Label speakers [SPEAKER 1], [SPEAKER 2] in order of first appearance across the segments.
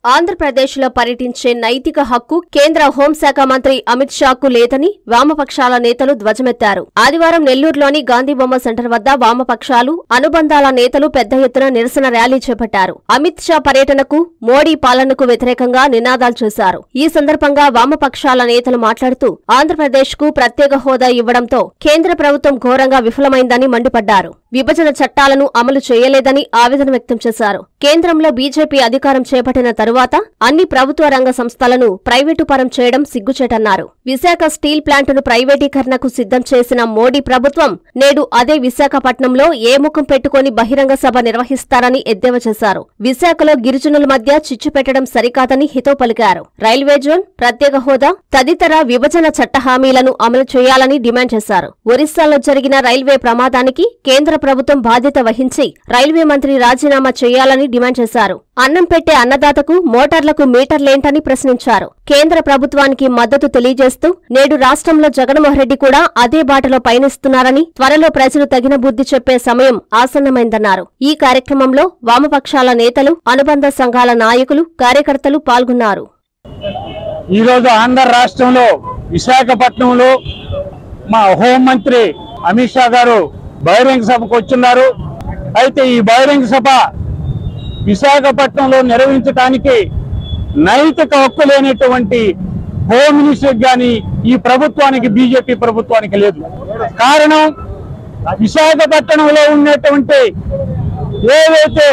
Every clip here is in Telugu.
[SPEAKER 1] ఆంధ్రప్రదేశ్లో పర్యటించే నైతిక హక్కు కేంద్ర హోంశాఖ మంత్రి అమిత్ షాకు లేదని వామపక్షాల నేతలు ధ్వజమెత్తారు ఆదివారం నెల్లూరులోని గాంధీబొమ్మ సెంటర్ వద్ద వామపక్షాలు అనుబంధాల నేతలు పెద్ద ఎత్తున నిరసన ర్యాలీ చేపట్టారు అమిత్ షా పర్యటనకు మోడీ పాలనకు వ్యతిరేకంగా నినాదాలు చేశారు ఈ సందర్భంగా వామపక్షాల నేతలు మాట్లాడుతూ ఆంధ్రప్రదేశ్ కు ప్రత్యేక హోదా ఇవ్వడంతో కేంద్ర ప్రభుత్వం ఘోరంగా విఫలమైందని మండిపడ్డారు విభజన చట్టాలను అమలు చేయలేదని ఆవేదన వ్యక్తం చేశారు కేంద్రంలో బీజేపీ అధికారం చేపట్టిన తరువాత అన్ని ప్రభుత్వ రంగ సంస్థలను ప్రైవేటు పరం చేయడం సిగ్గుచేటన్నారు విశాఖ స్టీల్ ప్లాంటును ప్రైవేటీకరణకు సిద్ధం చేసిన మోడీ ప్రభుత్వం నేడు అదే విశాఖపట్నంలో ఏ ముఖం పెట్టుకుని బహిరంగ సభ నిర్వహిస్తారని ఎద్దేవా చేశారు విశాఖలో గిరిజనుల మధ్య చిచ్చు పెట్టడం సరికాదని హితవు పలికారు రైల్వే జోన్ ప్రత్యేక హోదా తదితర విభజన చట్ట హామీలను అమలు చేయాలని డిమాండ్ చేశారు ఒరిస్సాలో జరిగిన రైల్వే ప్రమాదానికి కేంద్ర ప్రభుత్వం బాధ్యత వహించి రైల్వే మంత్రి రాజీనామా చేయాలని డిమాండ్ చేశారు అన్నం పెట్టే అన్నదాతకు మోటార్లకు మీటర్లేంటని ప్రశ్నించారు కేంద్ర ప్రభుత్వానికి మద్దతు తెలియజేస్తూ నేడు రాష్ట్రంలో జగన్మోహన్ రెడ్డి కూడా అదే బాటలో పయనిస్తున్నారని త్వరలో ప్రజలు తగిన బుద్ధి చెప్పే సమయం ఆసన్నమైందన్నారు ఈ కార్యక్రమంలో వామపక్షాల నేతలు అనుబంధ సంఘాల నాయకులు కార్యకర్తలు పాల్గొన్నారు
[SPEAKER 2] ఈరోజు ఆంధ్ర రాష్ట్రంలో విశాఖపట్నంలో మా హోంమంత్రి అమిత్ షా గారు బహిరంగ సభకు వచ్చున్నారు అయితే ఈ బహిరంగ సభ విశాఖపట్నంలో నిర్వహించడానికి నైతిక హక్కు లేనటువంటి హోమ్ మినిస్టర్ కానీ ఈ ప్రభుత్వానికి బీజేపీ ప్రభుత్వానికి లేదు కారణం విశాఖపట్నంలో ఉన్నటువంటి ఏవైతే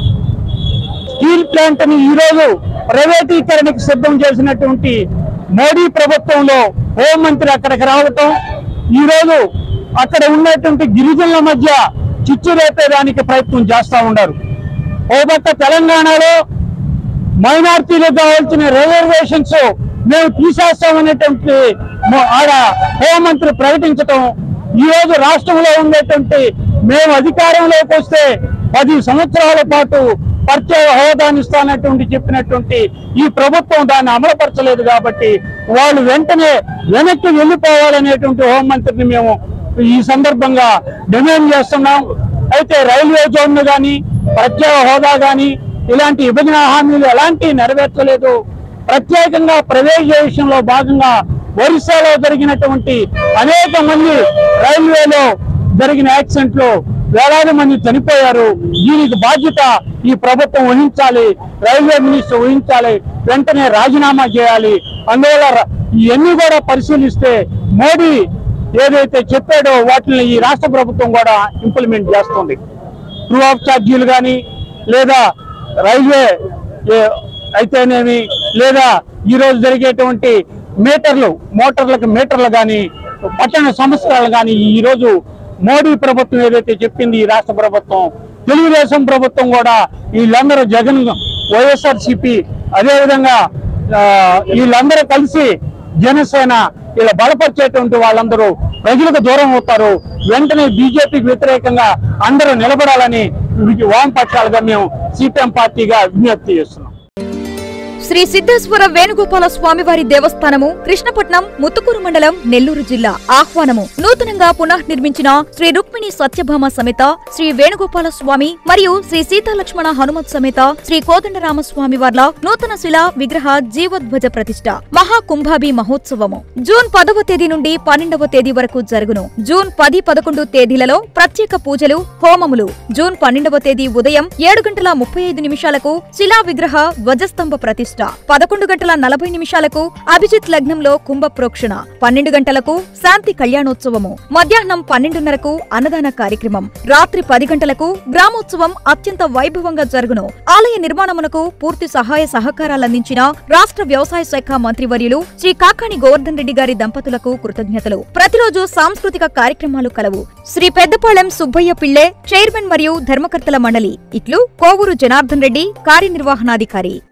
[SPEAKER 2] స్టీల్ ప్లాంట్ ని ఈ రోజు ప్రైవేటీకరణకు సిద్ధం చేసినటువంటి మోడీ ప్రభుత్వంలో హోంమంత్రి అక్కడికి రావటం ఈ రోజు అక్కడ ఉన్నటువంటి గిరిజనుల మధ్య చిచ్చు రేపేదానికి ప్రయత్నం చేస్తా ఉన్నారు ఓ పక్క తెలంగాణలో మైనార్టీలకు కావాల్సిన రిజర్వేషన్స్ మేము తీసేస్తామనేటువంటి మొ- ఆడ హోంమంత్రి ప్రకటించటం ఈ రోజు రాష్ట్రంలో ఉండేటువంటి మేము అధికారంలోకి వస్తే పది సంవత్సరాల పాటు ప్రత్యేక హోదాని ఇస్తానటువంటి చెప్పినటువంటి ఈ ప్రభుత్వం దాన్ని అమలుపరచలేదు కాబట్టి వాళ్ళు వెంటనే వెనక్కి వెళ్ళిపోవాలనేటువంటి హోంమంత్రిని మేము ఈ సందర్భంగా డిమాండ్ చేస్తున్నాం అయితే రైల్వే జోన్ కానీ ప్రత్యేక హోదా కానీ ఇలాంటి విభజన హామీలు ఎలాంటివి నెరవేర్చలేదు ప్రత్యేకంగా ప్రైవేటైజేషన్ లో భాగంగా ఒరిస్సాలో జరిగినటువంటి అనేక మంది రైల్వేలో జరిగిన యాక్సిడెంట్ లో వేలాది మంది చనిపోయారు దీనికి బాధ్యత ఈ ప్రభుత్వం వహించాలి రైల్వే మినిస్టర్ వహించాలి వెంటనే రాజీనామా చేయాలి అందువల్ల ర- ఇవన్నీ కూడా పరిశీలిస్తే మోడీ ఏదైతే చెప్పాడో వాటిని ఈ రాష్ట్ర ప్రభుత్వం కూడా ఇంప్లిమెంట్ చేస్తుంది ట్రూ ఆఫ్ ఛార్జీలు కానీ లేదా రైల్వే ఏ- అయితేనేమి లేదా ఈ రోజు జరిగేటువంటి మీటర్లు మోటార్లకు మీటర్లు కానీ పట్టణ సంస్కరణలు కానీ ఈ రోజు మోడీ ప్రభుత్వం ఏదైతే చెప్పింది ఈ రాష్ట్ర ప్రభుత్వం తెలుగుదేశం ప్రభుత్వం కూడా వీళ్ళందరూ జగన్ వైఎస్ఆర్ సిపి అదేవిధంగా ఆ, వీళ్ళందరూ కలిసి జనసేన ఇలా బలపరిచేటువంటి వాళ్ళందరూ ప్రజలకు దూరం అవుతారు వెంటనే బీజేపీకి వ్యతిరేకంగా అందరూ నిలబడాలని వామపక్షాలుగా మేము సిపిఎం పార్టీగా విజ్ఞప్తి చేస్తున్నాం
[SPEAKER 3] శ్రీ సిద్ధేశ్వర వేణుగోపాల స్వామివారి దేవస్థానము కృష్ణపట్నం ముత్తుకూరు మండలం నెల్లూరు జిల్లా ఆహ్వానము నూతనంగా పునఃనిర్మించిన శ్రీ రుక్మిణి సత్యభామ సమేత శ్రీ వేణుగోపాల స్వామి మరియు శ్రీ సీతాలక్ష్మణ హనుమత్ సమేత శ్రీ కోదండరామ స్వామి వార్ల నూతన శిలా విగ్రహ జీవోద్వజ ప్రతిష్ట మహాకుంభాభి మహోత్సవము జూన్ పదవ తేదీ నుండి పన్నెండవ తేదీ వరకు జరుగును జూన్ పది పదకొండు తేదీలలో ప్రత్యేక పూజలు హోమములు జూన్ పన్నెండవ తేదీ ఉదయం ఏడు గంటల ముప్పై ఐదు నిమిషాలకు శిలా విగ్రహ ధ్వజస్తంభ ప్రతిష్ట పదకొండు గంటల నలభై నిమిషాలకు అభిజిత్ లగ్నంలో కుంభ ప్రోక్షణ పన్నెండు గంటలకు శాంతి కళ్యాణోత్సవము మధ్యాహ్నం పన్నెండున్నరకు అన్నదాన కార్యక్రమం రాత్రి పది గంటలకు గ్రామోత్సవం అత్యంత వైభవంగా జరుగును ఆలయ నిర్మాణమునకు పూర్తి సహాయ సహకారాలందించిన రాష్ట్ర వ్యవసాయ శాఖ మంత్రివర్యులు శ్రీ కాకాణి గోవర్ధన్ రెడ్డి గారి దంపతులకు కృతజ్ఞతలు ప్రతిరోజు సాంస్కృతిక కార్యక్రమాలు కలవు శ్రీ పెద్దపాళెం సుబ్బయ్య పిళ్ళే చైర్మన్ మరియు ధర్మకర్తల మండలి ఇట్లు కోవూరు జనార్దన్ రెడ్డి కార్యనిర్వహణాధికారి